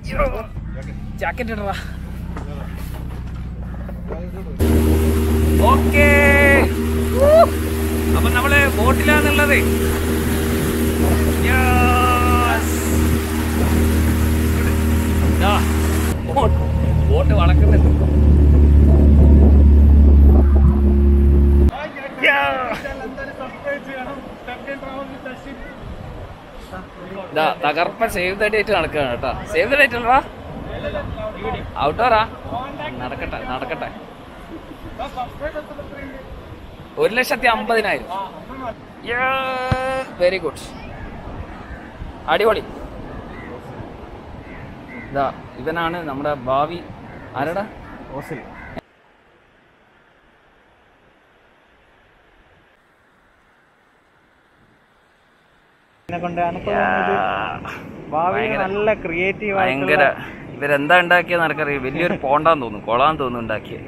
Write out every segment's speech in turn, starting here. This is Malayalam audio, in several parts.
ജാക്കറ്റ് ഇടറാ ഓക്കേ അപ്പൊ നമ്മള് ബോട്ടിലാന്നുള്ളത് Yes. ദാ, ബോട്ട് ബോട്ട് വളക്കുന്നുണ്ട് ദാ, തകർപ്പൻ സേവ് ദ ഡേറ്റ് നടക്കുകയാണ് കേട്ടോ സേവ് ദ ഡേറ്റ് അല്ലടാ ഔട്ടോറാ നടക്കട്ടെ നടക്കട്ടെ ഒരു ലക്ഷത്തി അമ്പതിനായിരം വെരി ഗുഡ് അടിപൊളി ഇതാ ഇവനാണ് നമ്മുടെ ഭാവി ആരടാ ഓസിൽ കൊണ്ടാണ് ഭാവിയിൽ ഭയങ്കര- നല്ല ക്രിയേറ്റീവ് ഭയങ്കര ഇവരെന്താ ഉണ്ടാക്കിയെന്ന് എനിക്കറിയാം വലിയൊരു പോണ്ടാന്ന് തോന്നുന്നു കൊളാന്ന് തോന്നുന്നു ഉണ്ടാക്കിയത്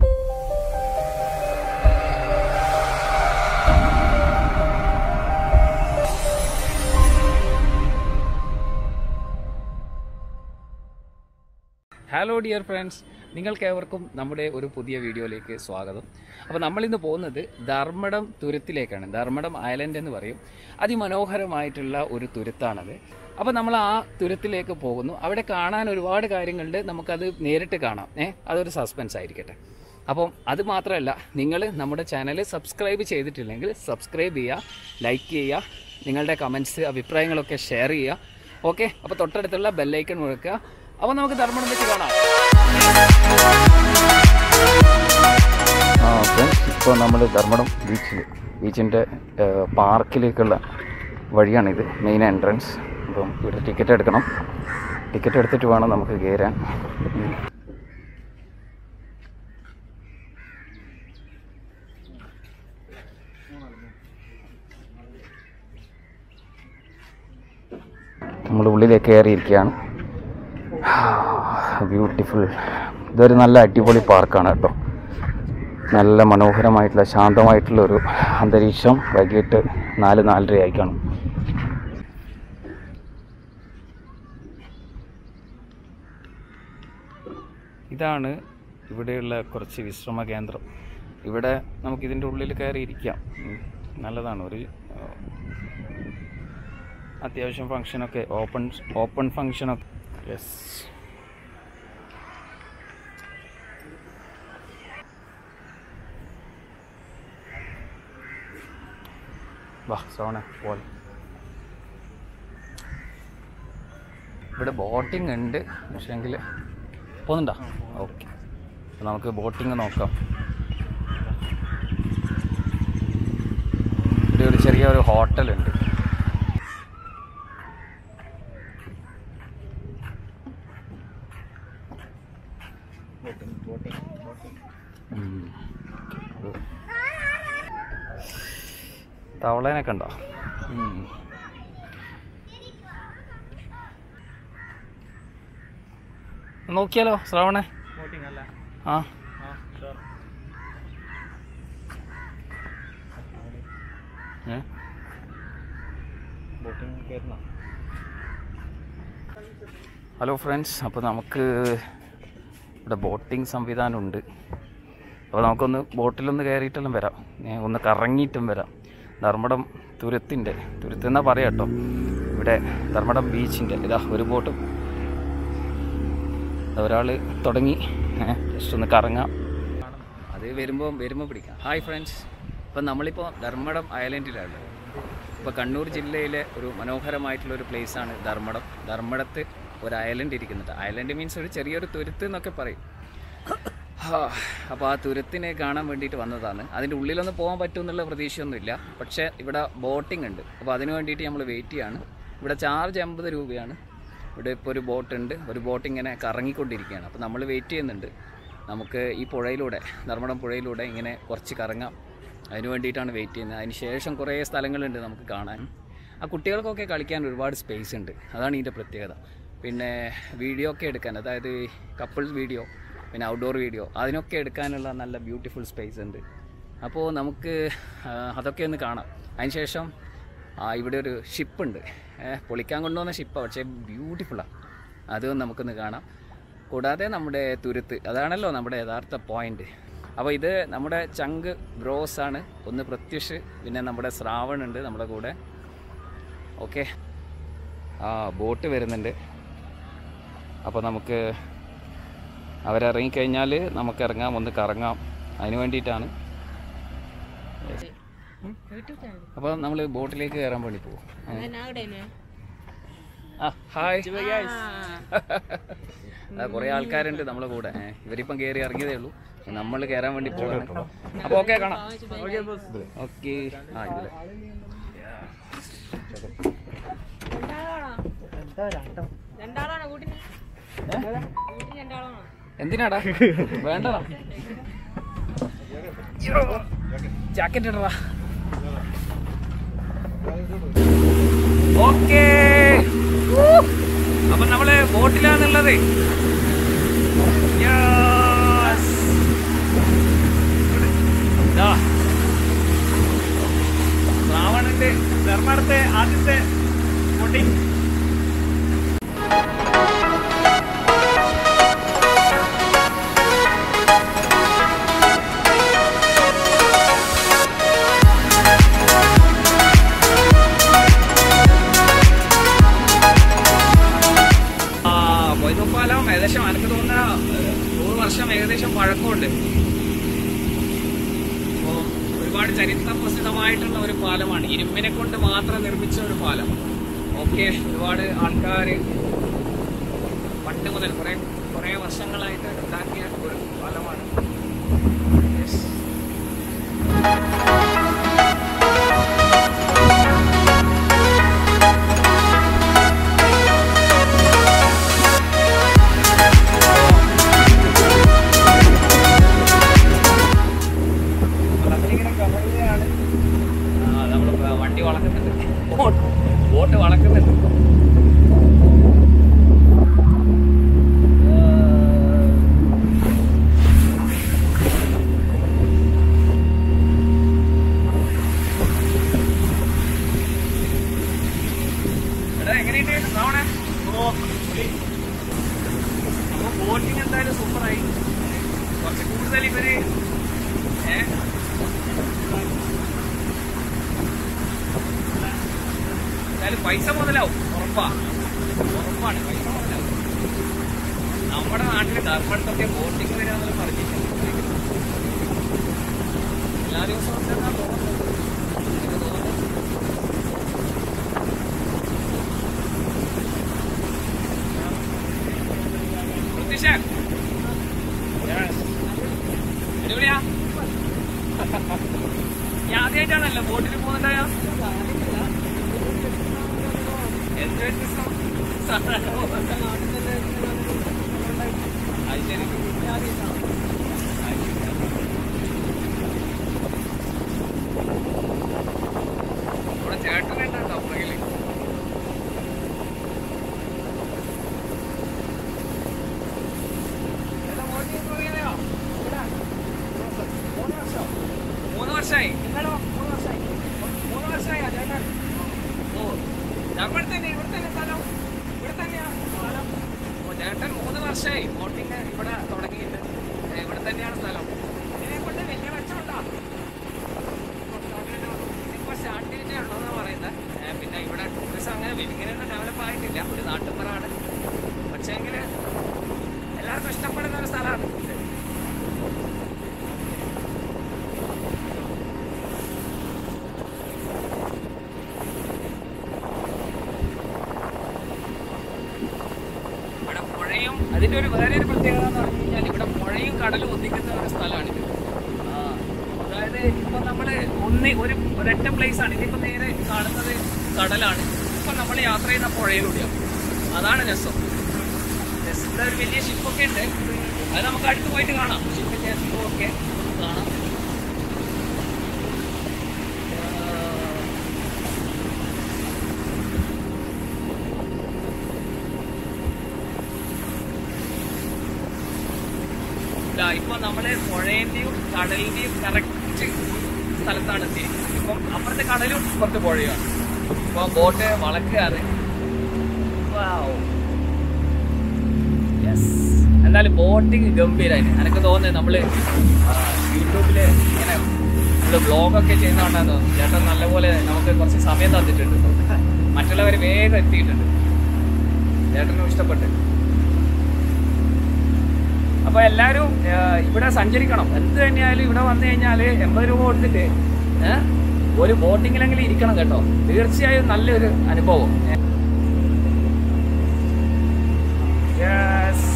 ഹലോ ഡിയർ ഫ്രണ്ട്സ് നിങ്ങൾക്കേവർക്കും നമ്മുടെ ഒരു പുതിയ വീഡിയോയിലേക്ക് സ്വാഗതം അപ്പോൾ നമ്മളിന്ന് പോകുന്നത് ധർമ്മടം തുരുത്തിലേക്കാണ് ധർമ്മടം ഐലൻഡ് എന്ന് പറയും അതിമനോഹരമായിട്ടുള്ള ഒരു തുരുത്താണത് അപ്പോൾ നമ്മൾ ആ തുരുത്തിലേക്ക് പോകുന്നു അവിടെ കാണാൻ ഒരുപാട് കാര്യങ്ങളുണ്ട് നമുക്കത് നേരിട്ട് കാണാം ഏ അതൊരു സസ്പെൻസ് ആയിരിക്കട്ടെ അപ്പം അത് മാത്രമല്ല നിങ്ങൾ നമ്മുടെ ചാനൽ സബ്സ്ക്രൈബ് ചെയ്തിട്ടില്ലെങ്കിൽ സബ്സ്ക്രൈബ് ചെയ്യുക ലൈക്ക് ചെയ്യുക നിങ്ങളുടെ കമൻസ് അഭിപ്രായങ്ങളൊക്കെ ഷെയർ ചെയ്യുക ഓക്കെ അപ്പോൾ തൊട്ടടുത്തുള്ള ബെല്ലൈക്കൺ മുഴക്കുക അപ്പോൾ നമുക്ക് ധർമ്മടം വെച്ച് കാണാം ആ ഫ്രണ്ട്സ് ഇപ്പോൾ നമ്മൾ ധർമ്മടം ബീച്ചിൽ ബീച്ചിൻ്റെ പാർക്കിലേക്കുള്ള വഴിയാണിത് മെയിൻ എൻട്രൻസ് അപ്പം ഇവിടെ ടിക്കറ്റ് എടുക്കണം ടിക്കറ്റ് എടുത്തിട്ട് വേണം നമുക്ക് കയറാൻ ഉം. നമ്മൾ ഉള്ളിലേക്ക് കയറിയിരിക്കുകയാണ് ബ്യൂട്ടിഫുൾ ഇതൊരു നല്ല അടിപൊളി പാർക്കാണ് കേട്ടോ നല്ല മനോഹരമായിട്ടുള്ള ശാന്തമായിട്ടുള്ള ഒരു അന്തരീക്ഷം വൈകിട്ട് നാല് നാലര ആയി കാണും ഇതാണ് ഇവിടെയുള്ള കുറച്ച് വിശ്രമ കേന്ദ്രം ഇവിടെ നമുക്ക് ഇതിൻ്റെ ഉള്ളിൽ കയറി ഇരിക്കാം ഉം. നല്ലതാണ് ഒരു ആ, അത്യാവശ്യം ഫങ്ഷനൊക്കെ ഓപ്പൺ ഓപ്പൺ ഫങ്ഷനൊക്കെ യെസ് വാ സോണ പോലെ ഇവിടെ ബോട്ടിംഗ് ഉണ്ട് പക്ഷേങ്കിൽ പോകുന്നുണ്ടോ ഓക്കെ നമുക്ക് ബോട്ടിംഗ് നോക്കാം ഇവിടെ ഒരു ചെറിയ ഒരു ഹോട്ടലുണ്ട് ഉം. അത് തവളേനൊക്കെ ഉണ്ടോ ഉം. നോക്കിയാലോ ശ്രാവണേ ബോട്ടിംഗ് അല്ല ആ ആ ഷുവർ ഏ ബോട്ടിംഗ് കയറുന്ന ഹലോ ഫ്രണ്ട്സ് അപ്പോൾ നമുക്ക് ഇവിടെ ബോട്ടിംഗ് സംവിധാനമുണ്ട് അപ്പോൾ നമുക്കൊന്ന് ബോട്ടിലൊന്ന് കയറിയിട്ടെല്ലാം വരാം ഏ, ഒന്ന് കറങ്ങിയിട്ടും വരാം ധർമ്മടം തുരുത്തിൻ്റെ തുരുത്ത് എന്നാ പറയാം കേട്ടോ ഇവിടെ ധർമ്മടം ബീച്ചിൻ്റെ ഇതാ ഒരു ബോട്ടും ഒരാൾ തുടങ്ങി ജസ്റ്റ് ഒന്ന് കറങ്ങാം അത് വരുമ്പോൾ വരുമ്പോൾ പിടിക്കാം ഹായ് ഫ്രണ്ട്സ് ഇപ്പം നമ്മളിപ്പോൾ ധർമ്മടം ഐലൻഡിലാണ് ഇപ്പോൾ കണ്ണൂർ ജില്ലയിലെ ഒരു മനോഹരമായിട്ടുള്ള ഒരു പ്ലേസാണ് ധർമ്മടം ധർമ്മടത്ത് ഒരു ഐലൻഡ് ഇരിക്കുന്നുണ്ട് ഐലൻഡ് മീൻസ് ഒരു ചെറിയൊരു തുരുത്ത് എന്നൊക്കെ പറയും അപ്പോൾ ആ തുരുത്തിനെ കാണാൻ വേണ്ടിയിട്ട് വന്നതാണ് അതിൻ്റെ ഉള്ളിലൊന്നും പോകാൻ പറ്റുമെന്നുള്ള പ്രതീക്ഷയൊന്നുമില്ല പക്ഷേ ഇവിടെ ബോട്ടിംഗ് ഉണ്ട് അപ്പോൾ അതിന് വേണ്ടിയിട്ട് നമ്മൾ വെയിറ്റ് ചെയ്യാണ് ഇവിടെ ചാർജ് അമ്പത് രൂപയാണ് ഇവിടെ ഇപ്പോൾ ഒരു ബോട്ട് ഉണ്ട് ഒരു ബോട്ട് ഇങ്ങനെ കറങ്ങിക്കൊണ്ടിരിക്കുകയാണ് അപ്പോൾ നമ്മൾ വെയിറ്റ് ചെയ്യുന്നുണ്ട് നമുക്ക് ഈ പുഴയിലൂടെ ധർമ്മടം പുഴയിലൂടെ ഇങ്ങനെ കുറച്ച് കറങ്ങാം അതിന് വേണ്ടിയിട്ടാണ് വെയിറ്റ് ചെയ്യുന്നത് അതിന് ശേഷം കുറേ സ്ഥലങ്ങളുണ്ട് നമുക്ക് കാണാൻ ആ കുട്ടികൾക്കൊക്കെ കളിക്കാൻ ഒരുപാട് സ്പേസ് ഉണ്ട് അതാണ് ഇതിൻ്റെ പ്രത്യേകത പിന്നെ വീഡിയോ ഒക്കെ എടുക്കാൻ അതായത് കപ്പിൾസ് വീഡിയോ പിന്നെ ഔട്ട്ഡോർ വീഡിയോ അതിനൊക്കെ എടുക്കാനുള്ള നല്ല ബ്യൂട്ടിഫുൾ സ്പേസ് ഉണ്ട് അപ്പോൾ നമുക്ക് ആ, അതൊക്കെ ഒന്ന് കാണാം അതിനുശേഷം ആ, ഇവിടെ ഒരു ഷിപ്പുണ്ട് പൊളിക്കാൻ കൊണ്ടുവന്ന ഷിപ്പാണ് പക്ഷേ ബ്യൂട്ടിഫുള്ളാണ് അതും നമുക്കൊന്ന് കാണാം കൂടാതെ നമ്മുടെ തുരുത്ത് അതാണല്ലോ നമ്മുടെ യഥാർത്ഥ പോയിന്റ് അപ്പോൾ ഇത് നമ്മുടെ ചങ്ക് ബ്രോസ് ആണ് ഒന്ന് പ്രത്യുഷ് പിന്നെ നമ്മുടെ ശ്രാവൺ ഉണ്ട് നമ്മുടെ കൂടെ ഓക്കെ ആ ബോട്ട് വരുന്നുണ്ട് അപ്പോൾ നമുക്ക് അവരിറങ്ങിക്കഴിഞ്ഞാൽ നമുക്ക് ഇറങ്ങാം ഒന്ന് കറങ്ങാം അതിന് വേണ്ടിയിട്ടാണ് അപ്പോൾ നമ്മൾ ബോട്ടിലേക്ക് കയറാൻ വേണ്ടി പോകും ആ ഹായ് ആ, കുറേ ആൾക്കാരുണ്ട് നമ്മളെ കൂടെ ഏ, ഇവരിപ്പം കയറി ഇറങ്ങിയതേ ഉള്ളൂ നമ്മൾ കയറാൻ വേണ്ടി പോകണം അപ്പോൾ ഓക്കെ കാണാം ഓക്കെ ആ ഇതില് രണ്ടാളാണോ കൂട്ടിന് കൂട്ടിന് രണ്ടാളാണോ എന്തിനാടാ വേണ്ടടാ ജാക്കറ്റ് ഇടടാ ഓക്കേ അപ്പൊ നമ്മള് ബോട്ടിലാന്നുള്ളത് Yes. ദാ. ശ്രാവണന്റെ ധർമ്മടത്തെ ആദ്യത്തെ ബോട്ടിംഗ് ആ വൈദ്യുപാലം ഏകദേശം എനിക്ക് തോന്നുന്ന ഏഹ്, നൂറ് വർഷം ഏകദേശം പഴക്കമുണ്ട് അപ്പോൾ ഒരുപാട് ചരിത്ര പ്രസിദ്ധമായിട്ടുള്ള ഒരു പാലമാണ് ഇരുമ്പിനെ കൊണ്ട് മാത്രം നിർമ്മിച്ച ഒരു പാലം ഓക്കെ ഒരുപാട് ആൾക്കാർ പണ്ട് മുതൽ കുറേ കുറേ വർഷങ്ങളായിട്ട് ഉണ്ടാക്കിയ ഒരു പാലമാണ് Yes. വളർന്നിങ്ങനെ കമഴുകയാണ്. ആ, നമ്മള് വ- വണ്ടി വളക്കുന്നുണ്ട് ബോട്ട് ബോട്ട് വളക്കുന്നുണ്ട് എടാ, എങ്ങനെയുണ്ട് ശ്രാവണേ? അപ്പൊ ബോട്ടിങ് എന്തായാലും സൂപ്പറായി കുറച്ച് കൂടുതൽ ഇവര് ഏഹ് എന്തായാലും പൈസ മുതലാവും ഉറപ്പാ ഉറപ്പാണ് പൈസ മുതലാവും നമ്മുടെ നാട്ടില് ധർമ്മടത്തൊക്കെ ബോട്ടിങ് വരാമെന്ന് പറഞ്ഞില്ല എല്ലാ ദിവസവും ഉണ്ടെന്നാ തോന്നുന്നത് എനിക്ക് തോന്നുന്നത് പ്രതീക്ഷ അടിപൊളിയാ ഞാൻ ആദ്യമായിട്ടാണല്ലോ ബോട്ടിൽ പോകുന്നുണ്ടായ എന്ത് വ്യത്യസ്തം അത് ശരി ഇവിടെ ചേട്ടനുണ്ടോ പുറകില് എന്താ ബോട്ടിൽ പോയതോ മൂന്ന് വർഷം മൂന്ന് വർഷമായി എന്താണോ മൂന്ന് വർഷമായി മൂന്ന് വർഷമായി ചേട്ടൻ ഓ ഇവിടെ തന്നെ ഇവിടെ തന്നെ സ്ഥലം ഇവിടെ തന്നെയാണ് സ്ഥലം ഓ ചേട്ടൻ മൂന്ന് വർഷമായി ബോട്ടിങ് ഇവിടെ തുടങ്ങിയിട്ട് ഏ, ഇവിടെ തന്നെയാണ് സ്ഥലം ഇതിനെ കൊണ്ട് വലിയ മെച്ചമുണ്ടോ ഇപ്പൊ സ്റ്റാർട്ട് ചെയ്തിട്ടേ ഉള്ളൂന്നാണ് പറയുന്നത് ഏ, പിന്നെ ഇവിടെ ടൂറിസം അങ്ങനെ വലിയ ഡെവലപ്പ് ആയിട്ടില്ല ഒരു നാട്ടുപുറാണ് പക്ഷേങ്കിൽ എല്ലാവർക്കും ഇഷ്ടപ്പെടുന്ന ഒരു സ്ഥലമാണ് ഇത് ഇവിടെ പുഴയും അതിന്റെ ഒരു വേറെ ഒരു പ്രത്യേകത എന്ന് പറഞ്ഞു കഴിഞ്ഞാൽ ഇവിടെ പുഴയും കടലും ഒന്നിക്കുന്ന ഒരു സ്ഥലമാണിത് ആ, അതായത് ഇപ്പൊ നമ്മള് ഒന്ന് ഒരു ഒരൊറ്റ പ്ലേസ് ആണ് ഇതിപ്പോ നേരെ കാണുന്നത് കടലാണ് ഇപ്പൊ നമ്മൾ യാത്ര ചെയ്യുന്ന പുഴയിലൂടെയാണ് അതാണ് രസം Yes, ഇവിടെ ഒരു വലിയ ഷിപ്പൊക്കെ ഉണ്ട് അത് നമുക്ക് അടുത്ത് പോയിട്ട് കാണാം ഷിപ്പിന്റെ ഒക്കെ കാണാം ആ, ഇതാ ഇപ്പൊ നമ്മള് പുഴേന്റെയും കടലിന്റെയും കറക്റ്റ് സ്ഥലത്താണ് എത്തിയിരിക്കുന്നത് ഇപ്പം അപ്പുറത്തെ കടലും ഇപ്പുറത്തെ പുഴയുമാണ് ഇപ്പൊ ബോട്ട് വളക്കുകയാണ് Wow. എന്തായാലും ബോട്ടിങ് ഗംഭീരായിട്ട് എനിക്ക് തോന്നുന്നത് നമ്മള് ആ, യൂട്യൂബില് ഇങ്ങനെ നമ്മള് വ്ളോഗൊക്കെ ചെയ്യുന്നതുകൊണ്ടാന്ന് തോന്നുന്നു ചേട്ടൻ നല്ലപോലെ നമുക്ക് കുറച്ച് സമയം തന്നിട്ടുണ്ട് മറ്റുള്ളവർ വേഗം എത്തിയിട്ടുണ്ട് ചേട്ടനും ഇഷ്ടപ്പെട്ട് അപ്പൊ എല്ലാവരും ആ, ഇവിടെ സഞ്ചരിക്കണം എന്ത് തന്നെയായാലും ഇവിടെ വന്നു കഴിഞ്ഞാൽ എൺപത് രൂപ കൊടുത്തിട്ട് ഏ, ഒരു ബോട്ടിങ്ങിലെങ്കിലും ഇരിക്കണം കേട്ടോ തീർച്ചയായും നല്ലൊരു അനുഭവം Yes.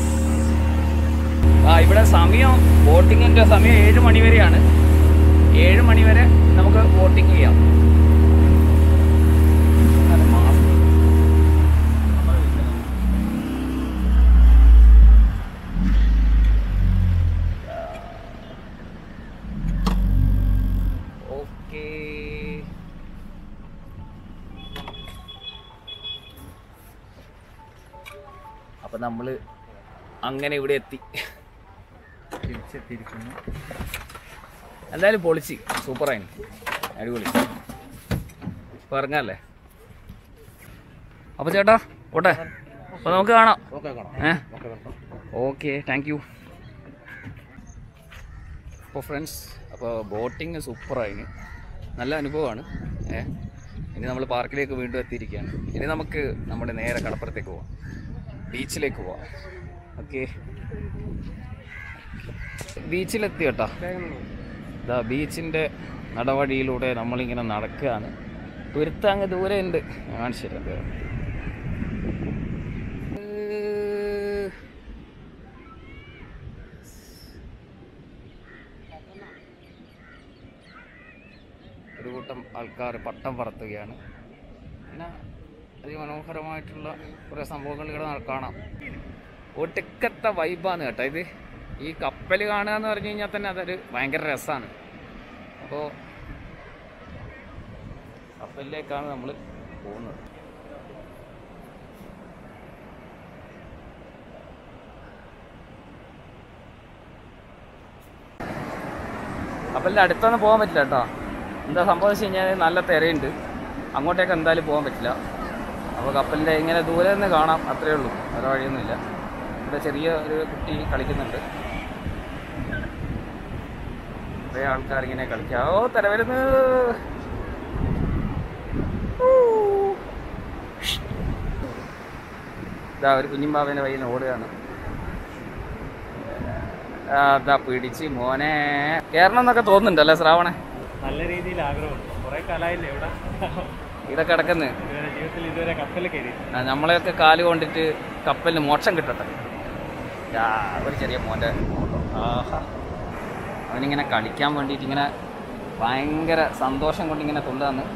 ആ ഇവിടെ സമയം ബോട്ടിങ്ങിന്റെ സമയം ഏഴ് മണി വരെയാണ് ഏഴ് മണി വരെ നമുക്ക് ബോട്ടിങ് ചെയ്യാം അങ്ങനെ മാസം ഓക്കേ അപ്പൊ നമ്മള് അങ്ങനെ ഇവിടെ എത്തി തിരിച്ചെത്തിയിരിക്കുന്നു എന്തായാലും പൊളിച്ച് സൂപ്പറായി അടിപൊളി പറഞ്ഞല്ലേ അപ്പൊ ചേട്ടാ പോട്ടെ അപ്പൊ നമുക്ക് കാണാം ഓക്കെ കാണാം ഏ ഓക്കെ കാണാം ഓക്കെ താങ്ക് യു അപ്പോൾ ഫ്രണ്ട്സ് അപ്പോൾ ബോട്ടിങ് സൂപ്പറായിന് നല്ല അനുഭവമാണ് ഏ ഇനി നമ്മൾ പാർക്കിലേക്ക് വീണ്ടും എത്തിയിരിക്കുകയാണ് ഇനി നമുക്ക് നമ്മുടെ നേരെ കടപ്പുറത്തേക്ക് പോവാം ബീച്ചിലേക്ക് പോവാം ഓക്കെ ബീച്ചിലെത്തി കേട്ടോ ഇതാ ബീച്ചിൻ്റെ നടവഴിയിലൂടെ നമ്മളിങ്ങനെ നടക്കുകയാണ് തുരുത്ത് അങ്ങ് ദൂരെ ഉണ്ട് ഞാൻ കാണിച്ചു തരാം ദേ. ഏഹ്. ഒരു കൂട്ടം ആൾക്കാർ പട്ടം പറത്തുകയാണ് പിന്നെ അതിമനോഹരമായിട്ടുള്ള കുറേ സംഭവങ്ങൾ ഇവിടെ ന- കാണാം ഒടുക്കത്തെ വൈബാണ് കേട്ടോ ഇത് ഈ കപ്പൽ കാണുക എന്ന് പറഞ്ഞു കഴിഞ്ഞാൽ തന്നെ അതൊരു ഭയങ്കര രസമാണ് അപ്പോൾ കപ്പലിലേക്കാണ് നമ്മൾ പോകുന്നത് കപ്പലിൻ്റെ അടുത്തൊന്നും പോകാൻ പറ്റില്ല കേട്ടോ എന്താ സംഭവിച്ചു കഴിഞ്ഞാൽ നല്ല തിരയുണ്ട് അങ്ങോട്ടേക്ക് എന്തായാലും പോകാൻ പറ്റില്ല അപ്പോൾ കപ്പലിൻ്റെ ഇങ്ങനെ ദൂരെ നിന്ന് കാണാം അത്രേ ഉള്ളൂ വേറെ വഴിയൊന്നുമില്ല ഇവിടെ ചെറിയ ഒരു കുട്ടി കളിക്കുന്നുണ്ട് കുറേ ആൾക്കാർ ഇങ്ങനെ കളിക്കുക ഓ തിര വരുന്നു ഊ. ഇതാ ഒരു കുഞ്ഞിമ്പാവേൻ്റെ വയ്യിൽ ഓടുകയാണ് ആ, അതാ പിടിച്ച് മോനെ കേറണം എന്നൊക്കെ തോന്നുന്നുണ്ടല്ലേ ശ്രാവണേ നല്ല രീതിയിൽ ആഗ്രഹമുണ്ട് കുറെ കാലമായില്ലേ ഇവിടെ ഇവിടെ കിടക്കുന്നത് ഇതുവരെ ജീവിതത്തിൽ ഇതുവരെ കപ്പൽ കയറി നമ്മളെയൊക്കെ കാല് കൊണ്ടിട്ട് കപ്പലിന് മോക്ഷം കിട്ടട്ടെ യാ, ഒരു ചെറിയ മോൻ്റെ ആഹാ അവനിങ്ങനെ കളിക്കാൻ വേണ്ടിയിട്ട് ഇങ്ങനെ ഭയങ്കര സന്തോഷം കൊണ്ട് ഇങ്ങനെ കൊണ്ടുവന്ന്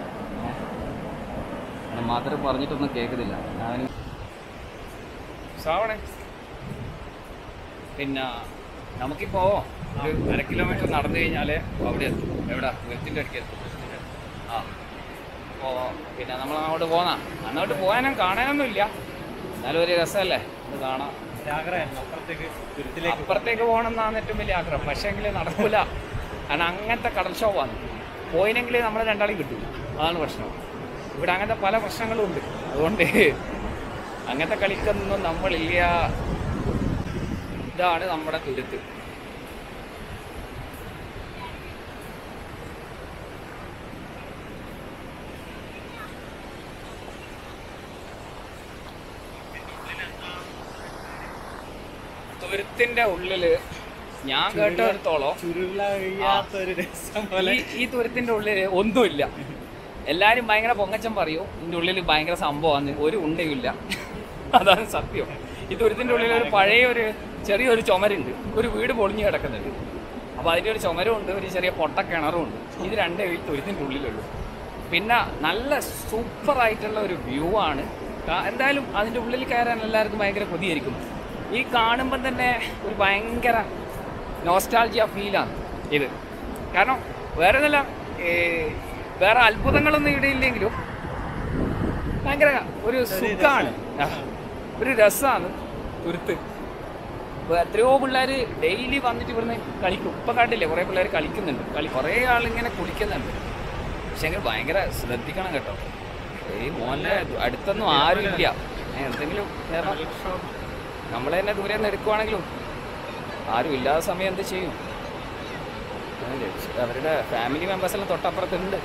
മദർ പറഞ്ഞിട്ടൊന്നും കേൾക്കുന്നില്ല അവന് ശ്രാവണേ പിന്നെ നമുക്കിപ്പോ ഒരു അര കിലോമീറ്റർ നടന്നു കഴിഞ്ഞാൽ അവിടെ എത്തും എവിടെ വെറ്റിൻ്റെ അടുക്ക് എത്തും ആ അപ്പോൾ പിന്നെ നമ്മൾ അങ്ങോട്ട് പോന്നാ അങ്ങോട്ട് പോകാനും കാണാനൊന്നുമില്ല എന്നാലും ഒരു രസമല്ലേ ഇത് കാണാം ഒരു ആഗ്രഹമായിരുന്നു അപ്പുറത്തേക്ക് തുരുത്തിലേക്ക് അപ്പുറത്തേക്ക് പോകണം എന്നാണ് ഏറ്റവും വലിയ ആഗ്രഹം പക്ഷേങ്കിൽ നടക്കില്ല കാരണം അങ്ങനത്തെ കടൽക്ഷോഭമാണ് പോയിനെങ്കിൽ നമ്മൾ രണ്ടാളും കിട്ടും അതാണ് പ്രശ്നം ഇവിടെ അങ്ങനത്തെ പല പ്രശ്നങ്ങളും ഉണ്ട് അതുകൊണ്ട് അങ്ങനത്തെ കളിക്കൊന്നും നമ്മളില്ല ഇതാണ് നമ്മുടെ തുരുത്ത് തുരുത്തിന്റെ ഉള്ളില് ഞാൻ കേട്ടിടത്തോളം ചുരുള കഴിയാത്ത ഒരു രസം പോലെ ഈ ഈ തുരത്തിന്റെ ഉള്ളിൽ ഒന്നുമില്ല എല്ലാരും ഭയങ്കര പൊങ്ങച്ചം പറയും ഇതിന്റെ ഉള്ളിൽ ഭയങ്കര സംഭവമാണ് ഒരു ഉണ്ടയുമില്ല അതാണ് സത്യം ഈ തുരത്തിന്റെ ഉള്ളിൽ ഒരു പഴയ ഒരു ചെറിയൊരു ചുമരുണ്ട് ഒരു വീട് പൊളിഞ്ഞു കിടക്കുന്നുണ്ട് അപ്പോൾ അതിൻ്റെ ഒരു ചുമരും ഉണ്ട് ഒരു ചെറിയ പൊട്ട കിണറും ഉണ്ട് ഇത് രണ്ടേ ഈ തുരത്തിന്റെ ഉള്ളിലുള്ളൂ പിന്നെ നല്ല സൂപ്പർ ആയിട്ടുള്ള ഒരു വ്യൂ ആണ് കാ- എന്തായാലും അതിൻ്റെ ഉള്ളിൽ കയറാൻ എല്ലാവർക്കും ഭയങ്കര കൊതിയായിരിക്കും ഈ കാണുമ്പം തന്നെ ഒരു ഭയങ്കര നോസ്റ്റാൾജിയ ഫീലാണ് ഇത് കാരണം വേറെ ഒന്നല്ല വേറെ അത്ഭുതങ്ങളൊന്നും ഇവിടെ ഇല്ലെങ്കിലും ഭയങ്കര ഒരു സുഖമാണ് ഒരു രസമാണ് തുരുത്ത് ഇപ്പൊ എത്രയോ പിള്ളേർ ഡെയിലി വന്നിട്ട് ഇവിടുന്ന് കളിക്കും ഇപ്പം കണ്ടില്ലേ കുറേ പിള്ളേർ കളിക്കുന്നുണ്ട് കളി കുറേ ആളിങ്ങനെ കുളിക്കുന്നുണ്ട് പക്ഷെ എങ്കിൽ ഭയങ്കര ശ്രദ്ധിക്കണം കേട്ടോ ഈ മോൻ്റെ അടുത്തൊന്നും ആരും ഇല്ല ഏ, എന്തെങ്കിലും കേരളം നമ്മൾ തന്നെ ദൂരെ നിന്ന് എടുക്കുവാണെങ്കിലും ആരും ഇല്ലാത്ത സമയം എന്ത് ചെയ്യും അതല്ലേ, അവരുടെ ഫാമിലി മെമ്പേഴ്സ് എല്ലാം തൊട്ടപ്പുറത്തുണ്ട്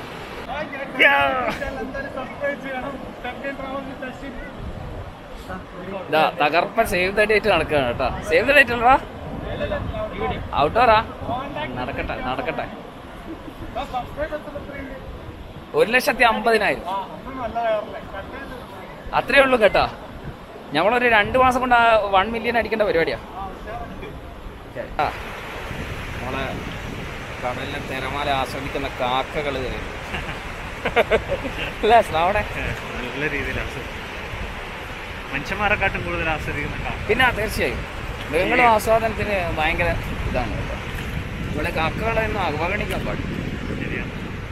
ഇതാ തകർപ്പൻ സേവ് ദ ഡേറ്റ് നടക്കുകയാണ് കേട്ടോ സേവ് ദ ഡേറ്റ് അല്ലടാ ഔട്ട്ഡോറാ നടക്കട്ടെ നടക്കട്ടെ ഒരു ലക്ഷത്തി അമ്പതിനായിരം അത്രേ ഉള്ളൂ കേട്ടോ ഞമ്മളൊരു രണ്ട് മാസം കൊണ്ട് വൺ മില്യൺ അടിക്കേണ്ട പരിപാടിയാ ആ, നമ്മളെ കടലിലെ തിരമാല ആസ്വദിക്കുന്ന കാക്കകൾ അല്ലേ ശ്രാവണേ നല്ല രീതിയിൽ ആസ്വദിക്കും മനുഷ്യന്മാരെക്കാട്ടും കൂടുതൽ ആസ്വദിക്കുന്ന കാ പിന്നെ തീർച്ചയായും മൃഗങ്ങളും ആസ്വാദനത്തിന് ഭയങ്കര ഇതാണ് കേട്ടോ ഇവിടെ കാക്കകളെയൊന്നും അവഗണിക്കാൻ പാടില്ല ശരിയാണ്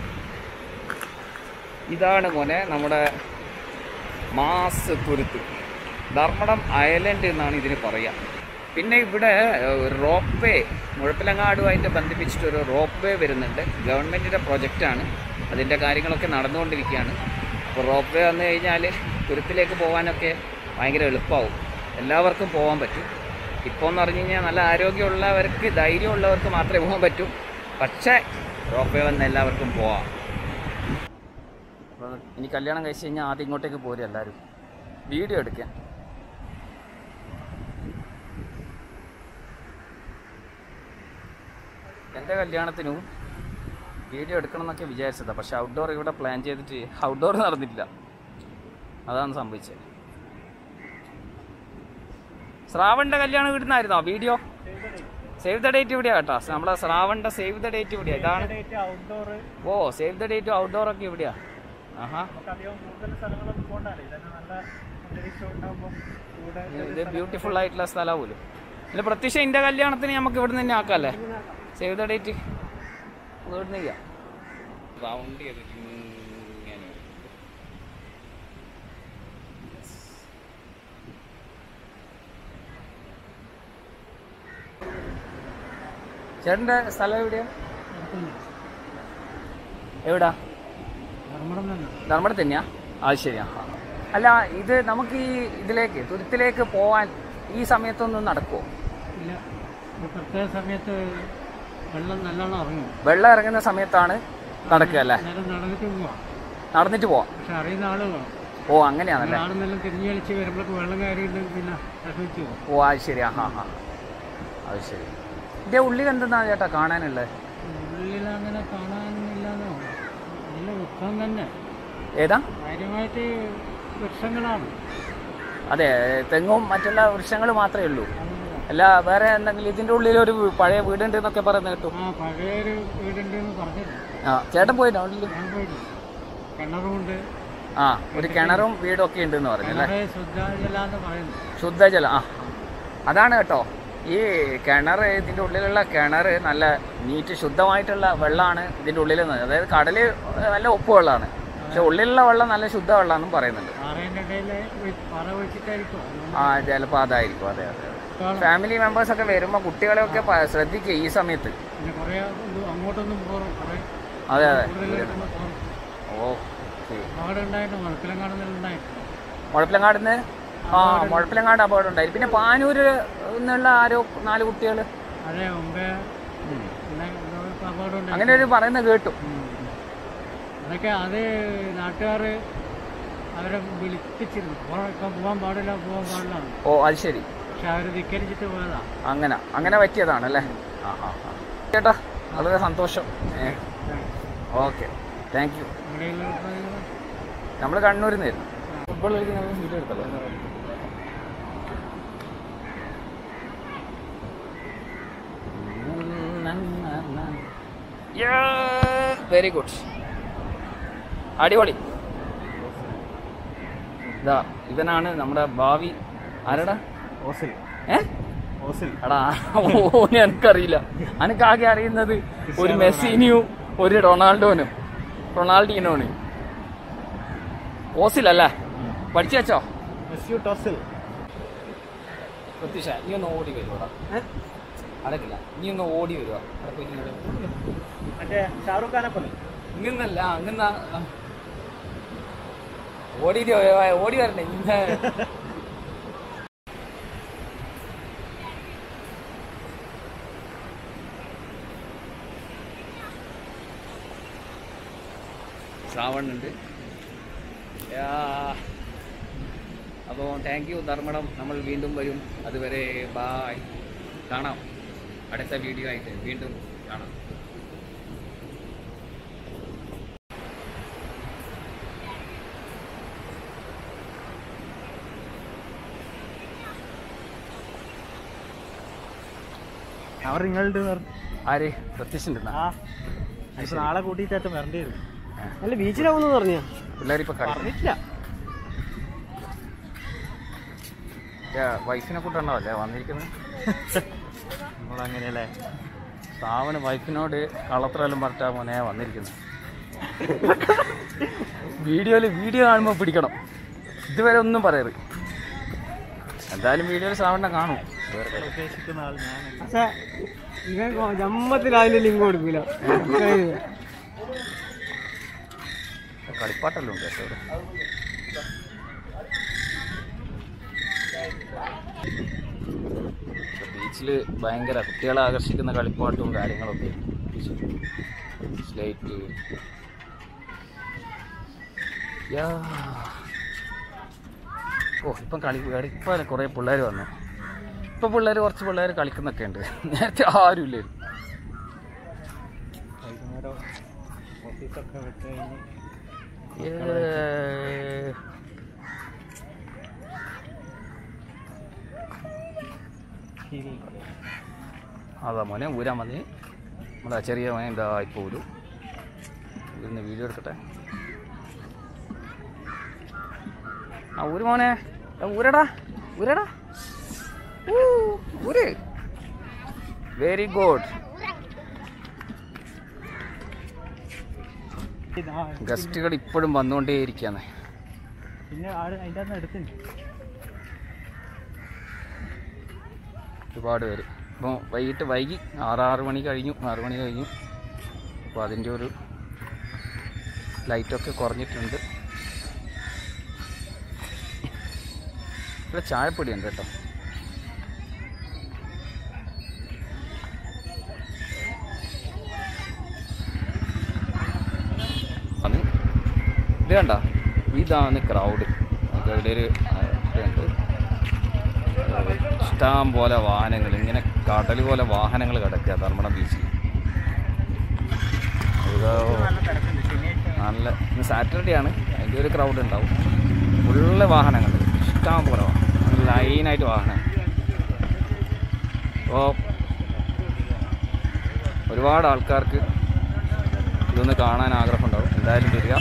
ഇതാണ് മോനെ നമ്മുടെ മാസ് തുരുത്ത് ധർമ്മടം ഐലൻഡ് എന്നാണ് ഇതിന് പറയുക പിന്നെ ഇവിടെ റോപ്പ് വേ മുഴപ്പിലങ്ങാടുമായിട്ട് ബന്ധിപ്പിച്ചിട്ട് ഒരു റോപ്പ് വേ വരുന്നുണ്ട് ഗവൺമെൻറ്റിൻ്റെ പ്രൊജക്റ്റാണ് അതിൻ്റെ കാര്യങ്ങളൊക്കെ നടന്നുകൊണ്ടിരിക്കുകയാണ് അപ്പോൾ റോപ്പ് വേ വന്നു കഴിഞ്ഞാൽ തുരുത്തിലേക്ക് പോകാനൊക്കെ ഭയങ്കര എളുപ്പമാവും എല്ലാവർക്കും പോകാൻ പറ്റും ഇപ്പോൾ എന്ന് പറഞ്ഞു കഴിഞ്ഞാൽ നല്ല ആരോഗ്യമുള്ളവർക്ക് ധൈര്യമുള്ളവർക്ക് മാത്രമേ പോകാൻ പറ്റൂ പക്ഷേ റോപ്പ് വേ വന്ന് എല്ലാവർക്കും പോവാം അപ്പോൾ ഇനി കല്യാണം കഴിച്ച് കഴിഞ്ഞാൽ ആദ്യം ഇങ്ങോട്ടേക്ക് പോരും എല്ലാവരും വീഡിയോ എടുക്കാൻ എൻ്റെ കല്യാണത്തിനും വീഡിയോ എടുക്കണം എന്നൊക്കെ വിചാരിച്ചതാണ് പക്ഷെ ഔട്ട്ഡോർ ഇവിടെ പ്ലാൻ ചെയ്തിട്ട് ഔട്ട്ഡോർ നടന്നില്ല അതാണ് സംഭവിച്ചത് ശ്രാവണിൻ്റെ കല്യാണം ഇടുന്നായിരുന്നോ വീഡിയോ സേവ് ദ ഡേറ്റ് ഇവിടെയാ കേട്ടോ നമ്മളെ ശ്രാവണിൻ്റെ സേവ് ദ ഡേറ്റ് ഇവിടെയാ ഇതാണ് ഔട്ട്ഡോർ ഓ സേവ് ദ ഡേറ്റും ഔട്ട്ഡോർ ഒക്കെ ഇവിടെയാ ആഹാ നമുക്ക് അധികം കൂടുതൽ സ്ഥലങ്ങളൊന്നും പോകണ്ടല്ലോ ഇതന്നെ നല്ല അന്തരീക്ഷം ഉണ്ടാകുമ്പോൾ കൂടെ ഇത് ബ്യൂട്ടിഫുൾ ആയിട്ടുള്ള സ്ഥലം പോലും അല്ല പ്രത്യക്ഷം എൻ്റെ കല്യാണത്തിന് നമുക്ക് ഇവിടെ തന്നെ ആക്കാല്ലേ സേവ് ദ ഡേറ്റ് ഇവിടുന്ന് ചെയ്യാം റൗണ്ട് ചെയ്തിട്ട് ഇങ്ങനെ ചേട്ടൻ്റെ സ്ഥലം എവിടെയാ എവിടാ ധർമ്മടം തന്നെ ധർമ്മടം തന്നെയാ അത് ശരിയാ ആ. അല്ല ഇത് നമുക്ക് ഈ ഇതിലേക്ക് തുരുത്തിലേക്ക് പോവാൻ ഈ സമയത്തൊന്നും നടക്കുമോ ഇല്ല ഒരു പ്രത്യേക സമയത്ത് വെള്ളം നല്ലോണം ഇറങ്ങും വെള്ളം ഇറങ്ങുന്ന സമയത്താണ് നടക്കുക അല്ലേ നേരം നടന്നിട്ട് പോവാം നടന്നിട്ട് പോവാം പക്ഷെ അറിയുന്ന ആള് വേണം ഓ അങ്ങനെയാണല്ലേ ആണെന്നെല്ലാം തിരിഞ്ഞു കളിച്ച് വരുമ്പോഴേക്ക് വെള്ളം കയറിയിട്ടുണ്ടെങ്കിൽ പിന്നെ വിഷമിച്ചു പോകും ഓ അത് ശരി ആ ഹാ ഹാ അത് ശരി ഇതിന്റെ ഉള്ളിൽ എന്തെന്നാ ചേട്ടാ കാണാനുള്ളത് ഉള്ളിൽ അങ്ങനെ കാണാനില്ലാന്നോ നല്ല വൃക്ഷം തന്നെ ഏതാ കാര്യമായിട്ട് വൃക്ഷങ്ങളാണ് അതെ തെങ്ങും മറ്റുള്ള വൃക്ഷങ്ങൾ മാത്രമേ ഉള്ളൂ അല്ല വേറെ എന്തെങ്കിലും ഇതിന്റെ ഉള്ളിൽ ഒരു പഴയ വീടുണ്ട് എന്നൊക്കെ പറയുന്ന കേട്ടു ആ പഴയൊരു വീടുണ്ട് എന്ന് പറഞ്ഞില്ല ആ ചേട്ടൻ പോയിട്ടോ ഉള്ളിൽ ഞാൻ പോയിട്ട് കിണറുമുണ്ട് ആ ഒരു കിണറും വീടും ഒക്കെ ഉണ്ട് എന്ന് പറഞ്ഞു അല്ലേ കിണറ് ശുദ്ധജല എന്ന് പറയുന്നു ശുദ്ധജലം ആ അതാണ് കേട്ടോ ഈ കിണർ ഇതിൻ്റെ ഉള്ളിലുള്ള കിണർ നല്ല നീറ്റ് ശുദ്ധമായിട്ടുള്ള വെള്ളമാണ് ഇതിൻ്റെ ഉള്ളിൽ നിന്ന് അതായത് കടല് നല്ല ഉപ്പ് വെള്ളമാണ് പക്ഷെ ഉള്ളിലുള്ള വെള്ളം നല്ല ശുദ്ധ വെള്ളമാണെന്നും പറയുന്നുണ്ട് പാറേൻ്റെ ഇടയിൽ പാറ ഒഴിച്ചിട്ടായിരിക്കും അതുകൊണ്ട് ആ ചിലപ്പോൾ അതായിരിക്കും അതെ അതെ കാണാം. ഫാമിലി മെമ്പേഴ്സ് ഒക്കെ വരുമ്പോൾ കുട്ടികളെയൊക്കെ പ- ശ്രദ്ധിക്കുക ഈ സമയത്ത് പിന്നെ കുറേ ഇത് അങ്ങോട്ടൊന്നും പോറും കുറേ അതെ അതെ കൂടുതലായിട്ടൊന്നും പോറും ഓക്കെ അപകടം ഉണ്ടായിട്ട് മുഴക്കിലും കാണുന്നുണ്ടായിട്ട് മുഴപ്പിലങ്ങാട് നിന്ന് ആ മുഴപ്പിലങ്ങാട് അപകടം ഉണ്ടായി പിന്നെ പാനൂര് നിന്നുള്ള ആരോ നാല് കുട്ടികൾ അതെ മുമ്പേ പിന്നെ ഇപ്പൊ അപകടം ഉണ്ടായി അങ്ങനെ ഒരു പറയുന്നത് കേട്ടു ഉം. അതൊക്കെ അത് നാട്ടുകാർ അവരെ വിളിപ്പിച്ചിരുന്നു പോകാൻ ഇപ്പം പോകാൻ പാടില്ല പോകാൻ പാടില്ല എന്ന്. ഓ അത് ശരി പക്ഷെ അവർ ധിക്കരിച്ചിട്ട് പോയതാ അങ്ങനെ അങ്ങനെ പറ്റിയതാണല്ലേ ആ ആ ആ ചേട്ടാ വളരെ സന്തോഷം ഏ ഓക്കെ താങ്ക് യു ഇവിടെയുള്ള നമ്മൾ കണ്ണൂരിൽ നിന്ന് വരുന്നു ഫുട്ബോൾ കളിക്കുന്ന വീഡിയോ എടുത്തല്ലോ വെരി ഗുഡ് അടിപൊളി ഇതാ ഇവനാണ് നമ്മുടെ ഭാവി ആരടാ ഓസിൽ ഏ ഓസിൽ എടാ ഓനെ എനിക്കറിയില്ല എനിക്കാകെ അറിയുന്നത് ഒരു മെസ്സിനിയും ഒരു റൊണാൾഡോനും റൊണാൾഡീനോന് ഓസിലല്ലേ പഠിച്ചു വെച്ചോ മെസ്സിയു ടോസിൽ പ്രത്യക്ഷ നീ ഒന്ന് ഓടി വരുവാടാ അടക്കില്ല നീ ഒന്ന് ഓടി വരുവാ അവിടെ പോയിട്ട് ഇങ്ങോട്ട്. മറ്റേ ഷാറുഖ് ഖാനെ പോലെ ഇങ്ങന്നല്ല അങ്ങന്ന ഓടി ഓടി വരണ്ടേ ഇന്ന് ശ്രാവണുണ്ട് അപ്പോൾ താങ്ക് യു ധർമ്മടം നമ്മൾ വീണ്ടും വരും അതുവരെ ബായ് കാണാം അടുത്ത വീഡിയോ ആയിട്ട് വീണ്ടും കാണാം അവർ നിങ്ങളുടെ ആര് പ്രത്യക്ഷ ആ ഇപ്പൊ നാളെ കൂട്ടിയിട്ട് വരേണ്ടി വരും അല്ല ബീച്ചിലാവുന്നു പറഞ്ഞ പിള്ളേരിപ്പോൾ കളി പറഞ്ഞിട്ടില്ല വൈഫിനെ കൂട്ടുണ്ടാവല്ലേ വന്നിരിക്കുന്നത് നമ്മളങ്ങനെയല്ലേ സാവന് വൈഫിനോട് കളത്രമെല്ലാം പറഞ്ഞാ മോനെ വന്നിരിക്കുന്നത് വീഡിയോയിൽ വീഡിയോ കാണുമ്പോൾ പിടിക്കണം ഇതുവരെ ഒന്നും പറയരുത് എന്തായാലും വീഡിയോയിൽ സാവണ്ണ കാണും ഉദ്ദേശിക്കുന്ന ആൾ ഞാൻ ഇവൻ ജമ്മത്തിൽ അതിന്റെ ലിങ്ക് കൊടുക്കില്ല കളിപ്പാട്ടെല്ലാം ഉണ്ട് കേട്ടോ ഇവിടെ. ബീച്ചിൽ ഭയങ്കര കുട്ടികളെ ആകർഷിക്കുന്ന കളിപ്പാട്ടും കാര്യങ്ങളൊക്കെ സ്ലേറ്റ് യാ. ഓ ഇപ്പം കളി ഇപ്പം കുറേ പിള്ളേർ വന്നു ഇപ്പം പിള്ളേർ കുറച്ച് പിള്ളേർ കളിക്കുന്നൊക്കെ ഉണ്ട് നേരത്തെ ആരും ഇല്ലായിരുന്നു വൈകുന്നേരം ഓഫീസൊക്കെ വിട്ട് കഴിഞ്ഞ് ഏ. ശരി അതാ മോനെ ഊരാൻ മതി നമ്മുടെ ചെറിയ മോനെ എന്താ ഇപ്പോൾ ഊരും ഊരുന്ന വീഡിയോ എടുക്കട്ടെ ആ ഊര് മോനെ എടാ, ഊരടാ ഊരടാ ഊ, ഊര് വെരി ഗുഡ് ഇതാ, ഗസ്റ്റുകൾ ഇപ്പോഴും വന്നുകൊണ്ടേയിരിക്കുകയാണ് പിന്നെ ആട് അതിൻ്റെ അകത്ത് എടുത്തിട്ടുണ്ട് ഒരുപാട് പേര് അപ്പോൾ വൈകിട്ട് വൈകി ആറാറ് മണി കഴിഞ്ഞു ആറ് മണി കഴിഞ്ഞു അപ്പോൾ അതിൻ്റെ ഒരു ലൈറ്റൊക്കെ കുറഞ്ഞിട്ടുണ്ട് ഇവിടെ ചായപ്പൊടി ഉണ്ട് കേട്ടോ അത് ഇത് കണ്ട ഇതാണ് ക്രൗഡ് നമുക്ക് ഇവിടെ ഒരു ആ, ഇതുണ്ട് ഇഷ്ടം പോലെ വാഹനങ്ങൾ ഇങ്ങനെ കടൽ പോലെ വാഹനങ്ങൾ കിടക്കുക ധർമ്മട ബീച്ചിൽ ഇത് നല്ല ഇന്ന് സാറ്റർഡേ ആണ് അതിൻ്റെ ഒരു ക്രൗഡ് ഉണ്ടാവും ഫുള്ള് വാഹനങ്ങൾ ഇഷ്ടം പോലെ വാഹനം ലൈനായിട്ട് വാഹനം അപ്പോൾ ഒരുപാട് ആൾക്കാർക്ക് ഇതൊന്ന് കാണാൻ ആഗ്രഹം ഉണ്ടാവും എന്തായാലും വരിക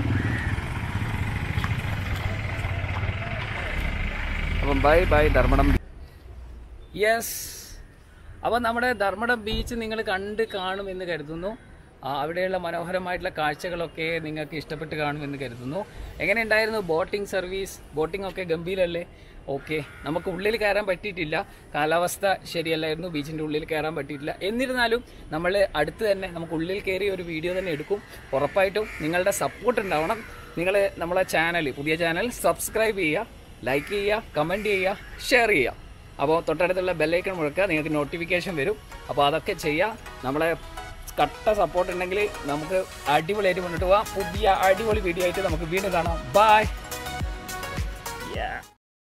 അപ്പം ബൈ ബൈ ധർമ്മടം യെസ് അപ്പോൾ നമ്മുടെ ധർമ്മടം ബീച്ച് നിങ്ങൾ കണ്ട് കാണുമെന്ന് കരുതുന്നു ആ, അവിടെയുള്ള മനോഹരമായിട്ടുള്ള കാഴ്ചകളൊക്കെ നിങ്ങൾക്ക് ഇഷ്ടപ്പെട്ട് കാണുമെന്ന് കരുതുന്നു എങ്ങനെ ഉണ്ടായിരുന്നു ബോട്ടിംഗ് സർവീസ് ബോട്ടിംഗ് ഒക്കെ ഗംഭീരല്ലേ ഓക്കെ നമുക്ക് ഉള്ളിൽ കയറാൻ പറ്റിയിട്ടില്ല കാലാവസ്ഥ ശരിയല്ലായിരുന്നു ബീച്ചിൻ്റെ ഉള്ളിൽ കയറാൻ പറ്റിയിട്ടില്ല എന്നിരുന്നാലും നമ്മൾ അടുത്ത് തന്നെ നമുക്ക് ഉള്ളിൽ കയറി ഒരു വീഡിയോ തന്നെ എടുക്കും ഉറപ്പായിട്ടും നിങ്ങളുടെ സപ്പോർട്ട് ഉണ്ടാവണം നിങ്ങൾ നമ്മളെ ചാനൽ പുതിയ ചാനൽ സബ്സ്ക്രൈബ് ചെയ്യുക ലൈക്ക് ചെയ്യുക കമൻറ്റ് ചെയ്യുക ഷെയർ ചെയ്യുക അപ്പോൾ തൊട്ടടുത്തുള്ള ബെല്ലൈക്കൺ മുഴക്കുക നിങ്ങൾക്ക് നോട്ടിഫിക്കേഷൻ വരും അപ്പോൾ അതൊക്കെ ചെയ്യുക നമ്മളെ കട്ട സപ്പോർട്ട് ഉണ്ടെങ്കിൽ നമുക്ക് അടിപൊളിയായിട്ട് മുന്നോട്ട് പോകാം പുതിയ അടിപൊളി വീഡിയോ ആയിട്ട് നമുക്ക് വീണ്ടും കാണാം ബൈ